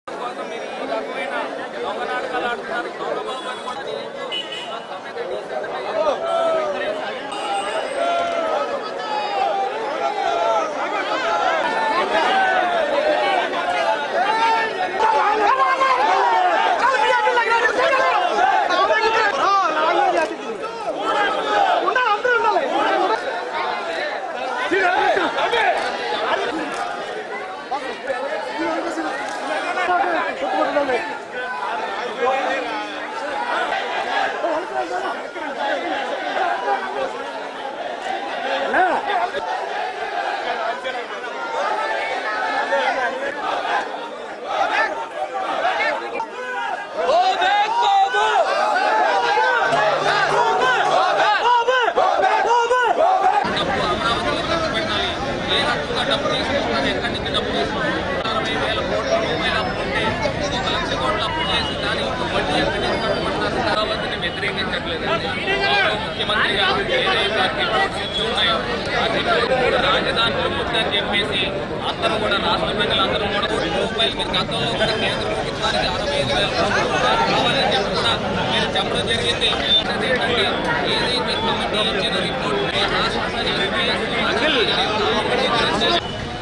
కోసం మీరు ఈ రకమైన దొంగ నాటకాలు ఆడుతున్నారు చంద్రబాబు అని కూడా చేయొచ్చు. మొత్తం మీద డీసెంట్గా డబ్బు అమరావతిలో ఖర్చు పెట్టాలి ఏ రకంగా డబ్బు తీసుకుంటున్నారు ఎక్కడి నుంచి డబ్బు తీసుకుంటున్నారు అరవై వేల కోట్ల రూపాయల అప్పు ఉంటే ఒక లక్ష కోట్ల అప్పు చేసి దానికి ఒక వడ్డీ ఎక్కడి నుంచి కట్టమంటున్నారు అమరావతిని వ్యతిరేకించట్లేదు గౌరవ ముఖ్యమంత్రి గారు ఏదైతే రిపోర్ట్స్ ఇచ్చి ఉన్నాయో ఆ రిపోర్ట్ కూడా రాజధానిలో వద్దని చెప్పేసి అందరూ కూడా రాష్ట్ర ప్రజలు అందరూ కూడా కోటి రూపాయలు మీరు గతంలో కూడా కేంద్ర ప్రభుత్వానికి అరవై ఐదు వేల కోట్ల రూపాయలు కావాలని చెప్పి కూడా మీరు చెప్పడం జరిగింది అదేంటంటే ఏదైతే కమిటీ ఇచ్చిన రిపోర్ట్ రాష్ట్ర ప్రజలకి రాష్ట్ర ప్రజలకి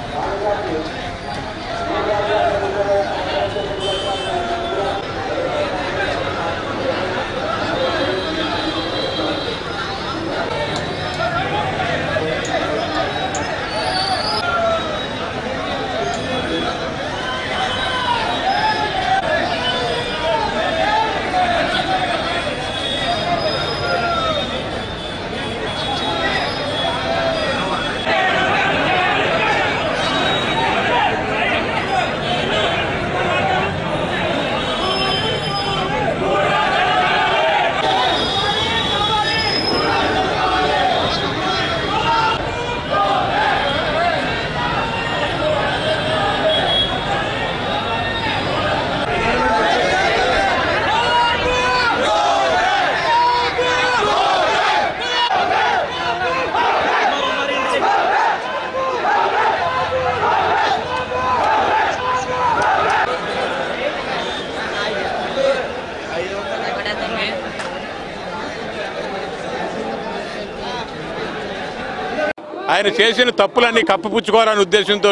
ఆయన చేసిన తప్పులన్నీ కప్పిపుచ్చుకోవాలనే ఉద్దేశంతో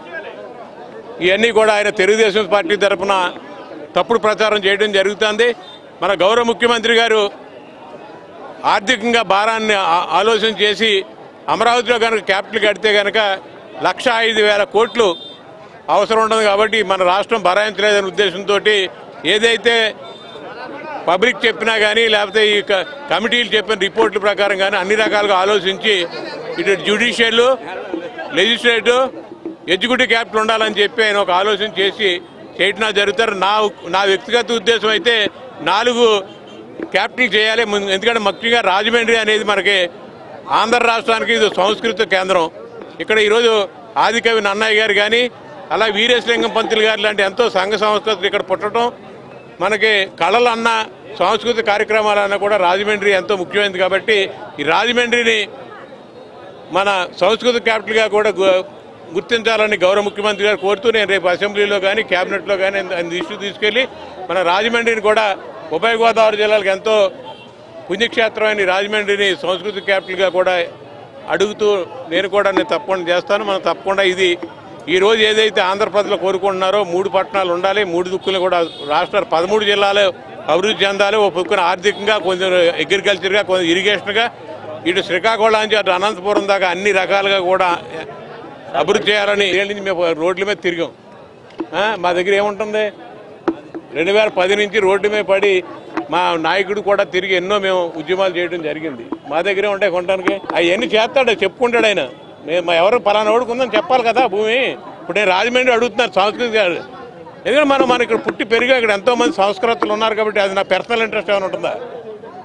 ఇవన్నీ కూడా ఆయన తెలుగుదేశం పార్టీ తరఫున తప్పుడు ప్రచారం చేయడం జరుగుతుంది మన గౌరవ ముఖ్యమంత్రి గారు ఆర్థికంగా భారాన్ని ఆ- ఆలోచన చేసి అమరావతిలో కనుక క్యాపిటల్ కడితే కనుక లక్ష ఐదు వేల కోట్లు అవసరం ఉండదు కాబట్టి మన రాష్ట్రం భరాయించలేదనే ఉద్దేశంతో ఏదైతే పబ్లిక్ చెప్పినా కానీ లేకపోతే ఈ క- కమిటీలు చెప్పిన రిపోర్ట్ల ప్రకారం కానీ అన్ని రకాలుగా ఆలోచించి ఇటు జ్యుడిషియల్ లెజిస్లేటివ్ ఎగ్జిక్యూటివ్ క్యాపిటల్ ఉండాలని చెప్పి ఆయన ఒక ఆలోచన చేసి చేయటం జరుగుతారు నా నా వ్యక్తిగత ఉద్దేశం అయితే నాలుగు క్యాపిటల్ చేయాలి ముందు- ఎందుకంటే ముఖ్యంగా రాజమండ్రి అనేది మనకి ఆంధ్ర రాష్ట్రానికి ఇది సంస్కృత కేంద్రం ఇక్కడ ఈరోజు ఆదికవి నన్నయ్య గారు కానీ అలా వీరేశలింగం పంతులు గారు లాంటి ఎంతో సంఘ సంస్కృతులు ఇక్కడ పుట్టడం మనకి కళలు అన్న సాంస్కృతిక కార్యక్రమాలన్నా కూడా రాజమండ్రి ఎంతో ముఖ్యమైనది కాబట్టి ఈ రాజమండ్రిని మన సంస్కృత క్యాపిటల్గా కూడా గు- గుర్తించాలని గౌరవ ముఖ్యమంత్రి గారు కోరుతూ నేను రేపు అసెంబ్లీలో కానీ క్యాబినెట్లో కానీ ఆయన ఇష్యూ తీసుకెళ్లి మన రాజమండ్రిని కూడా ఉభయ గోదావరి జిల్లాలకు ఎంతో పుణ్యక్షేత్రమైన ఈ రాజమండ్రిని సంస్కృతి క్యాపిటల్గా కూడా అడుగుతూ నేను కూడా నేను తప్పకుండా చేస్తాను మనం తప్పకుండా ఇది ఈ రోజు ఏదైతే ఆంధ్రప్రదేశ్లో కోరుకుంటున్నారో మూడు పట్టణాలు ఉండాలి మూడు దుక్కులు కూడా రాష్ట్ర పదమూడు జిల్లాలు అభివృద్ధి చెందాలి ఒక పక్కన ఆర్థికంగా కొంచెం అగ్రికల్చర్గా కొంచెం ఇరిగేషన్గా ఇటు శ్రీకాకుళం నుంచి అటు అనంతపురం దాకా అన్ని రకాలుగా కూడా అభివృద్ధి చేయాలని ఏళ్ళ నుంచి మేము రోడ్ల మీద తిరిగాం ఆ, మా దగ్గర ఏముంటుంది రెండు వేల పది నుంచి రోడ్డు మీద పడి మా నాయకుడు కూడా తిరిగి ఎన్నో మేము ఉద్యమాలు చేయడం జరిగింది మా దగ్గరే ఉంటాయి కొనడానికి అవన్నీ చేస్తాడు చెప్పుకుంటాడు ఆయన మేము మా ఎవరు పలానా ఓడుకుందని చెప్పాలి కదా భూమి ఇప్పుడు నేను రాజమండ్రి అడుగుతున్నారు సంస్కృతి గారు ఎందుకంటే మనం మన ఇక్కడ పుట్టి పెరిగా ఇక్కడ ఎంతో మంది సంస్కృతులు ఉన్నారు కాబట్టి అది నా పర్సనల్ ఇంట్రెస్ట్ ఏమైనా ఉంటుందా